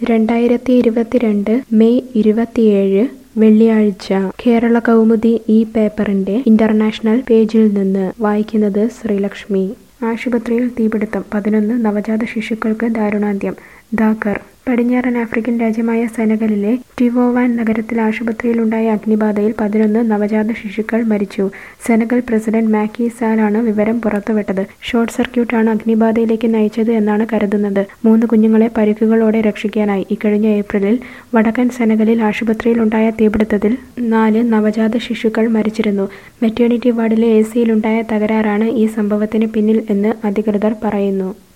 രണ്ടായിരത്തി ഇരുപത്തിരണ്ട് മെയ് ഇരുപത്തിയേഴ് വെള്ളിയാഴ്ച കേരള കൗമുദി ഈ പേപ്പറിന്റെ ഇന്റർനാഷണൽ പേജിൽ നിന്ന് വായിക്കുന്നത് ശ്രീലക്ഷ്മി ആശുപത്രിയിൽ തീപിടുത്തം പതിനൊന്ന് നവജാത ശിശുക്കൾക്ക് ദാരുണാന്ത്യം ധാക്കർ പടിഞ്ഞാറൻ ആഫ്രിക്കൻ രാജ്യമായ സെനഗലിലെ ടിവോവാൻ നഗരത്തിൽ ആശുപത്രിയിലുണ്ടായ അഗ്നിബാധയിൽ പതിനൊന്ന് നവജാത ശിശുക്കൾ മരിച്ചു സെനഗൽ പ്രസിഡന്റ് മാക്കി സാലാണ് വിവരം പുറത്തുവിട്ടത് ഷോർട്ട് സർക്യൂട്ടാണ് അഗ്നിബാധയിലേക്ക് നയിച്ചത് എന്നാണ് കരുതുന്നത് മൂന്ന് കുഞ്ഞുങ്ങളെ പരിക്കുകളോടെ രക്ഷിക്കാനായി ഇക്കഴിഞ്ഞ ഏപ്രിലിൽ വടക്കൻ സെനഗലിൽ ആശുപത്രിയിലുണ്ടായ തീപിടുത്തത്തിൽ നാല് നവജാത ശിശുക്കൾ മരിച്ചിരുന്നു മെറ്റേണിറ്റി വാർഡിലെ എ സിയിലുണ്ടായ തകരാറാണ് ഈ സംഭവത്തിന് പിന്നിൽ എന്ന് അധികൃതർ പറയുന്നു